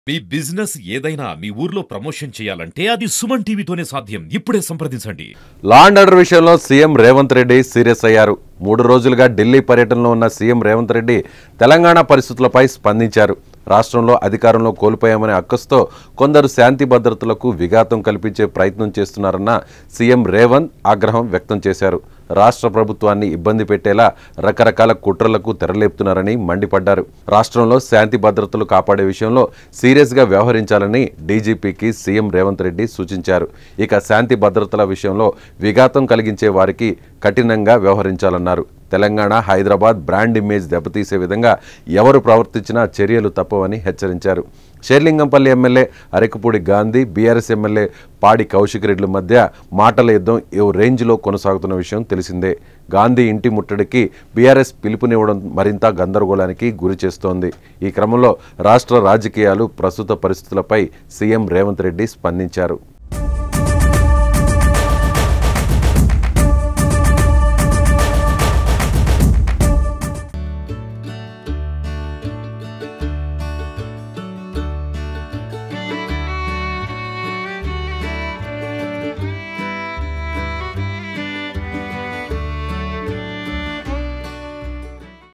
మీ business ఏదైనా మీ ఊర్లో promotion చేయాలంటే అది సుమన్ టీవీతోనే సాధ్యం ఇప్పుడే సంప్రదించండి లా అండ్ ఆర్డర్ విషయంలో సీఎం రేవంత్ రెడ్డి సీరియస్ అయ్యారు మూడు రోజులుగా ఢిల్లీ పర్యటనలో ఉన్న సీఎం రేవంత్ రెడ్డి తెలంగాణ పరిస్థితులపై స్పందించారు రాష్ట్రంలో అధికారంలో కోల్పోయామనే అక్కస్తో కొందరు శాంతి భద్రతలకు విఘాతం కల్పించే ప్రయత్నం చేస్తున్నారన్న సీఎం రేవంత్ ఆగ్రహం వ్యక్తం చేశారు రాష్ట్ర ప్రభుత్వాన్ని ఇబ్బంది పెట్టేలా రకరకాల కుట్రలకు తెరలేపుతున్నారని మండిపడ్డారు రాష్ట్రంలో శాంతి భద్రతలు కాపాడే విషయంలో సీరియస్గా వ్యవహరించాలని డీజీపీకి సీఎం రేవంత్ రెడ్డి సూచించారు ఇక శాంతి భద్రతల విషయంలో విఘాతం కలిగించే వారికి కఠినంగా వ్యవహరించాలన్నారు తెలంగాణ హైదరాబాద్ బ్రాండ్ ఇమేజ్ దెబ్బతీసే విధంగా ఎవరు ప్రవర్తించినా చర్యలు తప్పవని హెచ్చరించారు Serilingampally MLA Arekapudi Gandhi BRS MLA Padi Kaushik Reddy మధ్య మాటల యుద్ధం ఏ రేంజ్లో కొనసాగుతున్న విషయం తెలిసిందే గాంధీ ఇంటి ముట్టడికి బీఆర్ఎస్ పిలుపునివ్వడం మరింత గందరగోళానికి గురి చేస్తోంది ఈ క్రమంలో రాష్ట్ర రాజకీయాలు ప్రస్తుత పరిస్థితులపై సీఎం రేవంత్ రెడ్డి స్పందించారు